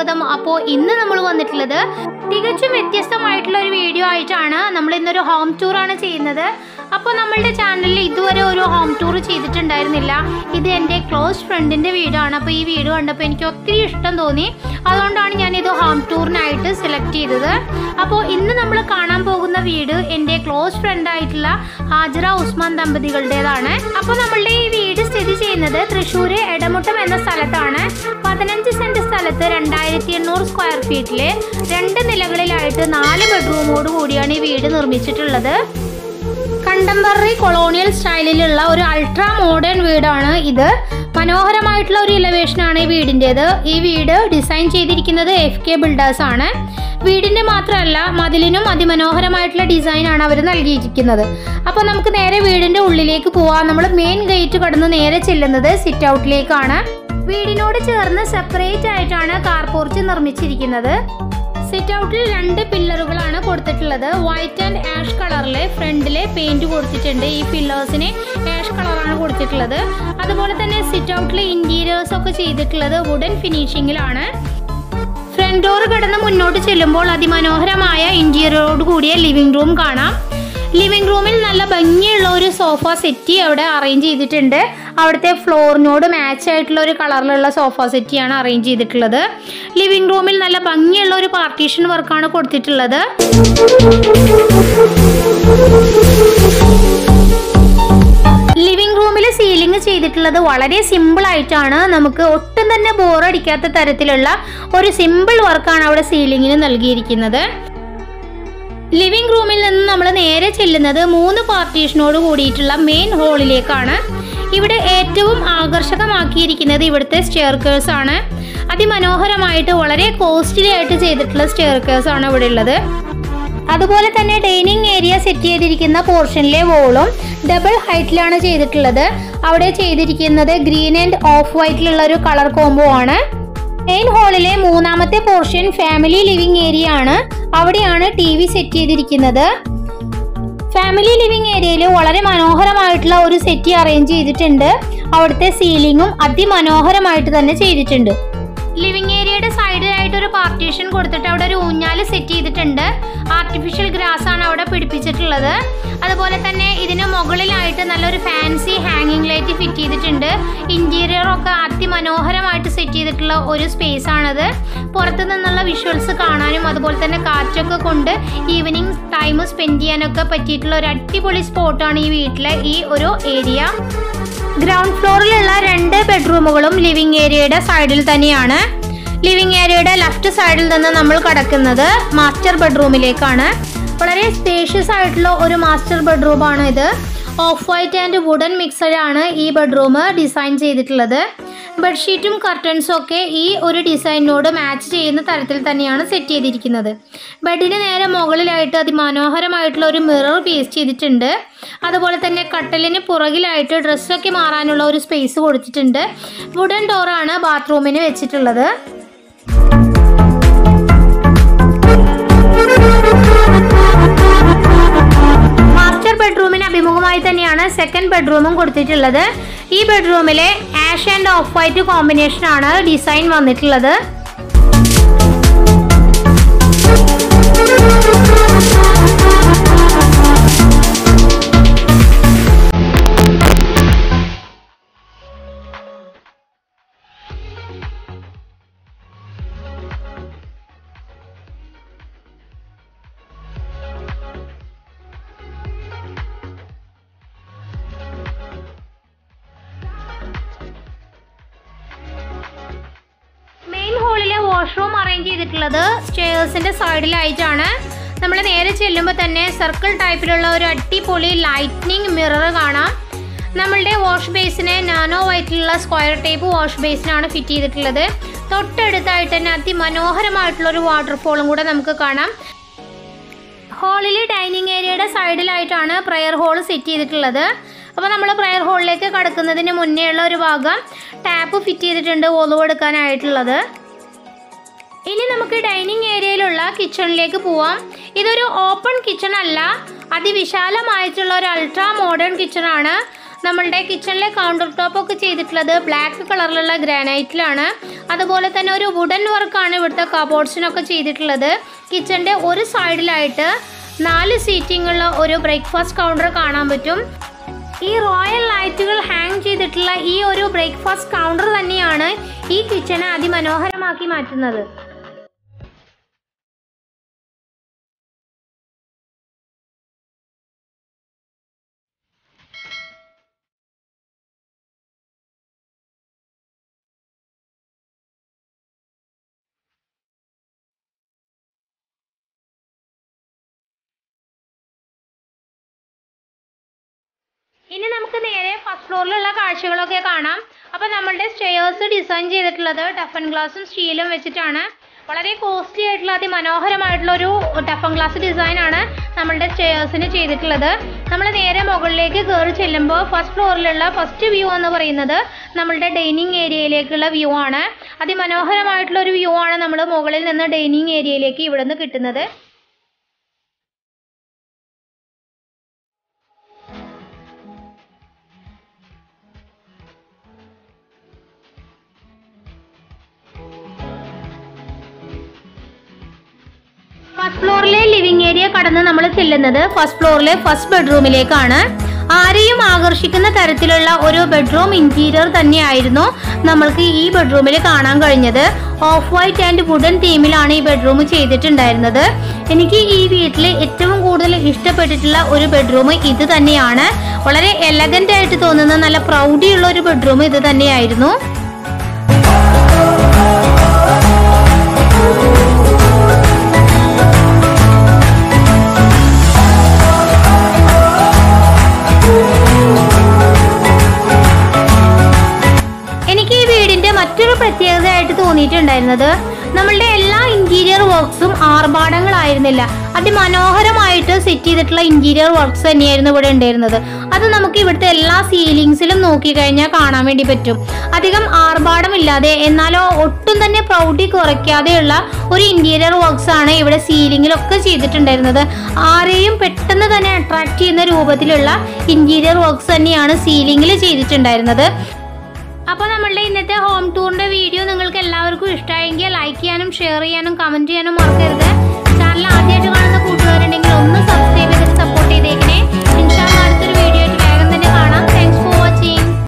സ്വാഗതം അപ്പോൾ ഇന്ന് നമ്മൾ വന്നിട്ടുള്ളത് തികച്ചും വ്യത്യസ്തമായിട്ടുള്ള ഒരു വീഡിയോ ആയിട്ടാണ് നമ്മൾ ഇന്നൊരു ഹോം ടൂർ ആണ് ചെയ്യുന്നത് അപ്പോൾ നമ്മളുടെ ചാനലിൽ ഇതുവരെ ഒരു ഹോം ടൂർ ചെയ്തിട്ടുണ്ടായിരുന്നില്ല ഇത് എൻ്റെ ക്ലോസ് ഫ്രണ്ടിൻ്റെ വീടാണ് അപ്പോൾ ഈ വീഡിയോ കണ്ടപ്പോൾ എനിക്ക് ഒത്തിരി ഇഷ്ടം തോന്നി അതുകൊണ്ടാണ് ഞാൻ ഇത് ഹോം ടൂറിനായിട്ട് സെലക്ട് ചെയ്തത് അപ്പോൾ ഇന്ന് നമ്മൾ കാണാൻ പോകുന്ന വീട് എൻ്റെ ക്ലോസ് ഫ്രണ്ട് ആയിട്ടുള്ള ഹാജറ ഉസ്മാൻ ദമ്പതികളുടേതാണ് അപ്പോൾ നമ്മളുടെ ഈ വീട് സ്ഥിതി ചെയ്യുന്നത് തൃശ്ശൂർ എടമുട്ടം എന്ന സ്ഥലത്താണ് പതിനഞ്ച് സെന്റ് സ്ഥലത്ത് രണ്ടായിരത്തി എണ്ണൂറ് സ്ക്വയർ ഫീറ്റില് രണ്ട് നിലകളിലായിട്ട് നാല് ബെഡ്റൂമോട് കൂടിയാണ് ഈ വീട് നിർമ്മിച്ചിട്ടുള്ളത് കണ്ടംപററി കൊളോണിയൽ സ്റ്റൈലിലുള്ള ഒരു അൾട്രാ മോഡേൺ വീടാണ് ഇത് മനോഹരമായിട്ടുള്ള ഒരു ഇലവേഷനാണ് ഈ വീടിൻ്റെത് ഈ വീട് ഡിസൈൻ ചെയ്തിരിക്കുന്നത് എഫ് കെ ബിൽഡേഴ്സ് ആണ് വീടിൻ്റെ മാത്രമല്ല മതിലിനും അതിമനോഹരമായിട്ടുള്ള ഡിസൈനാണ് അവർ നൽകിയിരിക്കുന്നത് അപ്പോൾ നമുക്ക് നേരെ വീടിൻ്റെ ഉള്ളിലേക്ക് പോവാം നമ്മൾ മെയിൻ ഗേറ്റ് കടന്ന് നേരെ ചെല്ലുന്നത് സിറ്റ് ഔട്ടിലേക്കാണ് വീടിനോട് ചേർന്ന് സെപ്പറേറ്റ് ആയിട്ടാണ് കാർ പോർച്ച് നിർമ്മിച്ചിരിക്കുന്നത് സിറ്റ് ഔട്ടിൽ രണ്ട് പില്ലറുകളാണ് കൊടുത്തിട്ടുള്ളത് വൈറ്റ് ആൻഡ് ആഷ് കളറിലെ ഫ്രണ്ടിലെ പെയിന്റ് കൊടുത്തിട്ടുണ്ട് ഈ പില്ലേഴ്സിന് ആഷ് കളറാണ് കൊടുത്തിട്ടുള്ളത് അതുപോലെ തന്നെ സിറ്റ് ഔട്ടിലെ ഇന്റീരിയേഴ്സ് ഒക്കെ ചെയ്തിട്ടുള്ളത് വുഡൻ ഫിനിഷിങ്ങിലാണ് ഫ്രണ്ട് ഡോർ കടന്ന് മുന്നോട്ട് ചെല്ലുമ്പോൾ അതിമനോഹരമായ ഇന്റീരിയറോട് കൂടിയ ലിവിംഗ് റൂം കാണാം ലിവിംഗ് റൂമിൽ നല്ല ഭംഗിയുള്ള ഒരു സോഫ സെറ്റി അവിടെ അറേഞ്ച് ചെയ്തിട്ടുണ്ട് അവിടുത്തെ ഫ്ലോറിനോട് മാച്ച് ആയിട്ടുള്ള ഒരു കളറിലുള്ള സോഫ സെറ്റിയാണ് അറേഞ്ച് ചെയ്തിട്ടുള്ളത് ലിവിംഗ് റൂമിൽ നല്ല ഭംഗിയുള്ള ഒരു പാർട്ടീഷൻ വർക്കാണ് കൊടുത്തിട്ടുള്ളത് ലിവിംഗ് റൂമിൽ സീലിംഗ് ചെയ്തിട്ടുള്ളത് വളരെ സിമ്പിൾ ആയിട്ടാണ് നമുക്ക് ഒട്ടും തന്നെ ബോറടിക്കാത്ത തരത്തിലുള്ള ഒരു സിമ്പിൾ വർക്കാണ് അവിടെ സീലിംഗിന് നൽകിയിരിക്കുന്നത് ലിവിംഗ് റൂമിൽ നിന്ന് നമ്മൾ നേരെ ചെല്ലുന്നത് മൂന്ന് പാർട്ടീഷനോട് കൂടിയിട്ടുള്ള മെയിൻ ഹാളിലേക്കാണ് ഇവിടെ ഏറ്റവും ആകർഷകമാക്കിയിരിക്കുന്നത് ഇവിടുത്തെ സ്റ്റെയർക്കേഴ്സ് ആണ് അതിമനോഹരമായിട്ട് വളരെ കോസ്റ്റ്ലി ആയിട്ട് ചെയ്തിട്ടുള്ള സ്റ്റെയർക്കേഴ്സ് ആണ് ഇവിടെ ഉള്ളത് അതുപോലെ തന്നെ ഡൈനിങ് ഏരിയ സെറ്റ് ചെയ്തിരിക്കുന്ന പോർഷനിലെ വോളും ഡബിൾ ഹൈറ്റിലാണ് ചെയ്തിട്ടുള്ളത് അവിടെ ചെയ്തിരിക്കുന്നത് ഗ്രീൻ ആൻഡ് ഓഫ് വൈറ്റിലുള്ള ഒരു കളർ കോംബോ ആണ് മെയിൻ ഹാളിലെ മൂന്നാമത്തെ പോർഷൻ ഫാമിലി ലിവിംഗ് ഏരിയ ആണ് അവിടെയാണ് ടി വി സെറ്റ് ചെയ്തിരിക്കുന്നത് ഫാമിലി ലിവിംഗ് ഏരിയയിൽ വളരെ മനോഹരമായിട്ടുള്ള ഒരു സെറ്റി അറേഞ്ച് ചെയ്തിട്ടുണ്ട് അവിടുത്തെ സീലിംഗും അതിമനോഹരമായിട്ട് തന്നെ ചെയ്തിട്ടുണ്ട് ലിവിംഗ് ഏരിയയുടെ സൈഡിലായിട്ട് ഒരു പാർട്ടീഷൻ കൊടുത്തിട്ട് അവിടെ ഒരു ഊഞ്ഞാല് സെറ്റ് ചെയ്തിട്ടുണ്ട് ആർട്ടിഫിഷ്യൽ ഗ്രാസ് ആണ് അവിടെ പിടിപ്പിച്ചിട്ടുള്ളത് അതുപോലെ തന്നെ ഇതിന് മുകളിലായിട്ട് നല്ലൊരു ഫാൻസി ഹാങ്ങിങ് ലൈറ്റ് ഫിറ്റ് ചെയ്തിട്ടുണ്ട് ഇന്റീരിയർ ഒക്കെ അതിമനോഹരമായിട്ട് സെറ്റ് ചെയ്തിട്ടുള്ള ഒരു സ്പേസ് ആണത് പുറത്തു നിന്നുള്ള വിഷ്വൽസ് കാണാനും അതുപോലെ തന്നെ കാറ്റൊക്കെ കൊണ്ട് ഈവനിങ് ടൈം സ്പെൻഡ് ചെയ്യാനൊക്കെ പറ്റിയിട്ടുള്ള ഒരു അടിപൊളി സ്പോട്ടാണ് ഈ വീട്ടിലെ ഈ ഒരു ഏരിയ ഗ്രൗണ്ട് ഫ്ലോറിലുള്ള രണ്ട് ബെഡ്റൂമുകളും ലിവിംഗ് ഏരിയയുടെ സൈഡിൽ തന്നെയാണ് ലിവിംഗ് ഏരിയയുടെ ലെഫ്റ്റ് സൈഡിൽ നിന്ന് നമ്മൾ കടക്കുന്നത് മാസ്റ്റർ ബെഡ്റൂമിലേക്കാണ് വളരെ സ്പേഷ്യസ് ആയിട്ടുള്ള ഒരു മാസ്റ്റർ ബെഡ്റൂമാണ് ഇത് off white and wooden mixed ആണ് ഈ ബെഡ്റൂം ഡിസൈൻ ചെയ്തിട്ടുള്ളത് ബെഡ്ഷീറ്റും കർട്ടൻസും ഒക്കെ ഈ ഒരു ഡിസൈനിനോട് മാച്ച് ചെയ്യുന്ന തരത്തിൽ തന്നെയാണ് സെറ്റ് ചെയ്തിരിക്കുന്നത് ബെഡിന് നേരെ മുകളിലായിട്ട് അതിമനോഹരമായിട്ടുള്ള ഒരു മിറർ പീസ് ചെയ്തിട്ടുണ്ട് അതുപോലെ തന്നെ കട്ടലിന് പുറകിലായിട്ട് ഡ്രസ്സൊക്കെ മാറാനുള്ള ഒരു സ്പേസ് കൊടുത്തിട്ടുണ്ട് വുഡൻ ഡോറാണ് ബാത്റൂമിന് വെച്ചിട്ടുള്ളത് മാസ്റ്റർ ബെഡ്റൂമിന് അഭിമുഖമായി തന്നെയാണ് സെക്കൻഡ് ബെഡ്റൂമും കൊടുത്തിട്ടുള്ളത് ഈ ബെഡ്റൂമിലെ ash and off white combination ആണ് ഡിസൈൻ വന്നിട്ടുള്ളത് മെയിൻ ഹാളിലെ വാഷ്റൂം അറേഞ്ച് ചെയ്തിട്ടുള്ളത് സ്റ്റേഴ്സിന്റെ സൈഡിലായിട്ടാണ് നമ്മൾ നേരെ ചെല്ലുമ്പോൾ തന്നെ സർക്കിൾ ടൈപ്പിലുള്ള ഒരു അടിപൊളി ലൈറ്റ്നിങ് മിറർ കാണാം നമ്മളുടെ വാഷ് ബേസിനെ നാനോ വൈറ്റിലുള്ള സ്ക്വയർ ടൈപ്പ് വാഷ് ബേസിനാണ് ഫിറ്റ് ചെയ്തിട്ടുള്ളത് തൊട്ടടുത്തായിട്ട് തന്നെ അതിമനോഹരമായിട്ടുള്ള ഒരു വാട്ടർഫോളും കൂടെ നമുക്ക് കാണാം ഹാളിൽ ഡൈനിങ് ഏരിയയുടെ സൈഡിലായിട്ടാണ് പ്രയർ ഹോൾ സെറ്റ് ചെയ്തിട്ടുള്ളത് അപ്പോൾ നമ്മൾ പ്രയർ ഹോളിലേക്ക് കടക്കുന്നതിന് മുന്നേ ഉള്ള ഒരു ഭാഗം ടാപ്പ് ഫിറ്റ് ചെയ്തിട്ടുണ്ട് ഒളിവെടുക്കാനായിട്ടുള്ളത് ഇനി നമുക്ക് ഡൈനിങ് ഏരിയയിലുള്ള കിച്ചണിലേക്ക് പോവാം ഇതൊരു ഓപ്പൺ കിച്ചൺ അല്ല അതിവിശാലമായിട്ടുള്ള ഒരു അൾട്രാ മോഡേൺ കിച്ചൺ ആണ് നമ്മളുടെ കിച്ചണിലെ കൗണ്ടർ ടോപ്പ് ഒക്കെ ചെയ്തിട്ടുള്ളത് ബ്ലാക്ക് കളറിലുള്ള ഗ്രാനൈറ്റിലാണ് അതുപോലെ തന്നെ ഒരു വുഡൻ വർക്കാണ് ഇവിടുത്തെ കബോർഡ്സിനൊക്കെ ചെയ്തിട്ടുള്ളത് കിച്ചണിൻ്റെ ഒരു സൈഡിലായിട്ട് നാല് സീറ്റിംഗ് ഉള്ള ഒരു ബ്രേക്ക്ഫാസ്റ്റ് കൗണ്ടർ കാണാൻ പറ്റും ഈ റോയൽ ലൈറ്റുകൾ ഹാങ് ചെയ്തിട്ടുള്ള ഈ ഒരു ബ്രേക്ക്ഫാസ്റ്റ് കൗണ്ടർ തന്നെയാണ് ഈ കിച്ചണെ അതിമനോഹരമാക്കി മാറ്റുന്നത് ഇനി നമുക്ക് നേരെ ഫസ്റ്റ് ഫ്ലോറിലുള്ള കാഴ്ചകളൊക്കെ കാണാം അപ്പോൾ നമ്മളുടെ സ്റ്റെയേഴ്സ് ഡിസൈൻ ചെയ്തിട്ടുള്ളത് ടഫൻ ഗ്ലാസും സ്റ്റീലും വെച്ചിട്ടാണ് വളരെ കോസ്റ്റ്ലി ആയിട്ടുള്ള അതിമനോഹരമായിട്ടുള്ള ഒരു ടഫൻ ഗ്ലാസ് ഡിസൈൻ ആണ് നമ്മളുടെ സ്റ്റെയേഴ്സിന് ചെയ്തിട്ടുള്ളത് നമ്മൾ നേരെ മുകളിലേക്ക് കയറി ചെല്ലുമ്പോൾ ഫസ്റ്റ് ഫ്ലോറിലുള്ള ഫസ്റ്റ് വ്യൂ എന്ന് പറയുന്നത് നമ്മളുടെ ഡൈനിങ് ഏരിയയിലേക്കുള്ള വ്യൂ ആണ് അതിമനോഹരമായിട്ടുള്ള ഒരു വ്യൂ ആണ് നമ്മൾ മുകളിൽ നിന്ന് ഡൈനിങ് ഏരിയയിലേക്ക് ഇവിടെ നിന്ന് കിട്ടുന്നത് ഫസ്റ്റ് ഫ്ലോറിലെ ലിവിംഗ് ഏരിയ കടന്ന് നമ്മൾ ചെല്ലുന്നത് ഫസ്റ്റ് ഫ്ലോറിലെ ഫസ്റ്റ് ബെഡ്റൂമിലേക്കാണ് ആരെയും ആകർഷിക്കുന്ന തരത്തിലുള്ള ഒരു ബെഡ്റൂം ഇന്റീരിയർ തന്നെയായിരുന്നു നമ്മൾക്ക് ഈ ബെഡ്റൂമിൽ കാണാൻ കഴിഞ്ഞത് ഓഫ് വൈറ്റ് ആൻഡ് വുഡൻ തീമിലാണ് ഈ ബെഡ്റൂം ചെയ്തിട്ടുണ്ടായിരുന്നത് എനിക്ക് ഈ വീട്ടിൽ ഏറ്റവും കൂടുതൽ ഇഷ്ടപ്പെട്ടിട്ടുള്ള ഒരു ബെഡ്റൂം ഇത് തന്നെയാണ് വളരെ എലഗന്റ് ആയിട്ട് തോന്നുന്ന നല്ല പ്രൗഡിയുള്ള ഒരു ബെഡ്റൂം ഇത് തന്നെയായിരുന്നു എനിക്ക് ഈ വീടിന്റെ മറ്റൊരു പ്രത്യേകതയായിട്ട് തോന്നിയിട്ടുണ്ടായിരുന്നത് നമ്മളുടെ എല്ലാ ഇന്റീരിയർ വർക്ക്സും ആർഭാടങ്ങളായിരുന്നില്ല അതിമനോഹരമായിട്ട് സെറ്റ് ചെയ്തിട്ടുള്ള ഇന്റീരിയർ വർക്ക്സ് തന്നെയായിരുന്നു ഇവിടെ ഉണ്ടായിരുന്നത് അത് നമുക്ക് ഇവിടുത്തെ എല്ലാ സീലിങ്സിലും നോക്കിക്കഴിഞ്ഞാൽ കാണാൻ വേണ്ടി പറ്റും അധികം ആർഭാടമില്ലാതെ എന്നാലോ ഒട്ടും തന്നെ പ്രൗഢി കുറയ്ക്കാതെയുള്ള ഒരു ഇന്റീരിയർ വർക്ക്സ് ആണ് ഇവിടെ സീലിങ്ങിലൊക്കെ ചെയ്തിട്ടുണ്ടായിരുന്നത് ആരെയും പെട്ടെന്ന് തന്നെ അട്രാക്ട് ചെയ്യുന്ന രൂപത്തിലുള്ള ഇന്റീരിയർ വർക്ക്സ് തന്നെയാണ് സീലിങ്ങിൽ ചെയ്തിട്ടുണ്ടായിരുന്നത് അപ്പോൾ നമ്മളുടെ ഇന്നത്തെ ഹോം ടൂറിന്റെ വീഡിയോ നിങ്ങൾക്ക് എല്ലാവർക്കും ഇഷ്ടമായെങ്കിൽ ലൈക്ക് ചെയ്യാനും ഷെയർ ചെയ്യാനും കമന്റ് ചെയ്യാനും മറക്കരുത്